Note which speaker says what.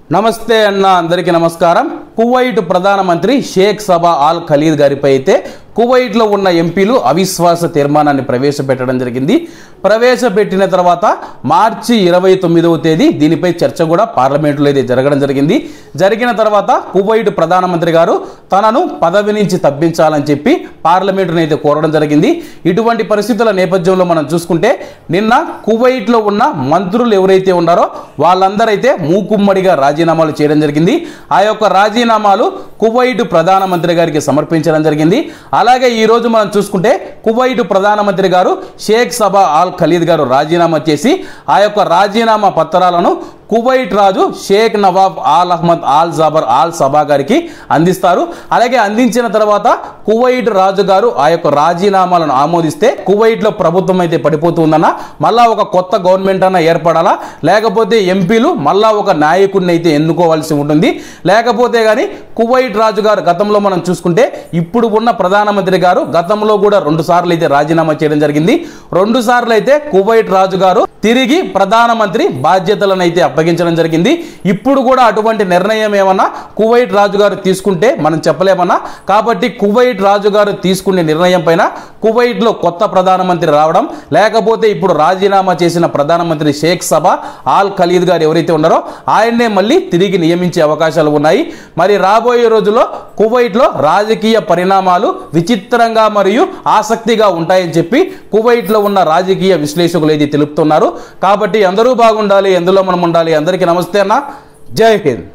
Speaker 1: నమస్తే అన్న అందరికీ నమస్కారం కువైట్ ప్రధానమంత్రి షేక్ సబా ఆల్ ఖలీద్ గారిపై అయితే కువైట్లో ఉన్న ఎంపీలు అవిశ్వాస తీర్మానాన్ని ప్రవేశపెట్టడం జరిగింది ప్రవేశపెట్టిన తర్వాత మార్చి ఇరవై తొమ్మిదవ తేదీ దీనిపై చర్చ కూడా పార్లమెంటులో అయితే జరగడం జరిగింది జరిగిన తర్వాత కువైట్ ప్రధానమంత్రి గారు తనను పదవి నుంచి తప్పించాలని చెప్పి పార్లమెంటును అయితే కోరడం జరిగింది ఇటువంటి పరిస్థితుల నేపథ్యంలో మనం చూసుకుంటే నిన్న కువైట్లో ఉన్న మంత్రులు ఎవరైతే ఉన్నారో వాళ్ళందరైతే మూకుమ్మడిగా రాజీనామాలు చేయడం జరిగింది ఆ యొక్క రాజీనామాలు కువైట్ ప్రధానమంత్రి గారికి సమర్పించడం జరిగింది అలాగే ఈ రోజు మనం చూసుకుంటే కువైట్ ప్రధానమంత్రి గారు షేక్ సబా ఆల్ ఖలీద్ గారు రాజీనామా చేసి ఆ యొక్క రాజీనామా పత్రాలను కువైట్ రాజు Sheikh Nawab Al Ahmad Al Jaber Al Sabah గారికి అందిస్తారు అలాగే అందించిన తర్వాత కువైట్ రాజు గారు ఆ యొక్క రాజీనామాలను ఆమోదిస్తే కువైట్లో ప్రభుత్వం అయితే పడిపోతుందన్న మళ్ళా ఒక కొత్త గవర్నమెంట్ అన్న ఏర్పడాలా లేకపోతే ఎంపీలు మళ్ళా ఒక నాయకుడిని అయితే ఎన్నుకోవాల్సి ఉంటుంది లేకపోతే కానీ కువైట్ రాజు గారు గతంలో మనం చూసుకుంటే ఇప్పుడు ఉన్న ప్రధానమంత్రి గారు గతంలో కూడా రెండు సార్లు అయితే రాజీనామా చేయడం జరిగింది రెండు సార్లు అయితే కువైట్ రాజు గారు తిరిగి ప్రధానమంత్రి బాధ్యతలను అయితే అప్పగించడం జరిగింది ఇప్పుడు కూడా అటువంటి నిర్ణయం ఏమన్నా కువైట్ రాజు గారు తీసుకుంటే మనం చెప్పలేమన్నా కాబట్టి కువైట్ రాజు గారు తీసుకునే నిర్ణయం పైన కువైట్లో కొత్త ప్రధానమంత్రి రావడం లేకపోతే ఇప్పుడు రాజీనామా చేసిన ప్రధానమంత్రి షేక్ సభ ఆల్ ఖలీద్ గారు ఎవరైతే ఉన్నారో ఆయన్నే మళ్ళీ తిరిగి నియమించే అవకాశాలు ఉన్నాయి మరి రాబోయే రోజుల్లో కువైట్లో రాజకీయ పరిణామాలు విచిత్రంగా మరియు ఆసక్తిగా ఉంటాయని చెప్పి కువైట్లో ఉన్న రాజకీయ విశ్లేషకులు ఇది తెలుపుతున్నారు కాబట్టి అందరూ బాగుండాలి ఎందులో మనం ఉండాలి అందరికీ నమస్తే అన్న జై హింద్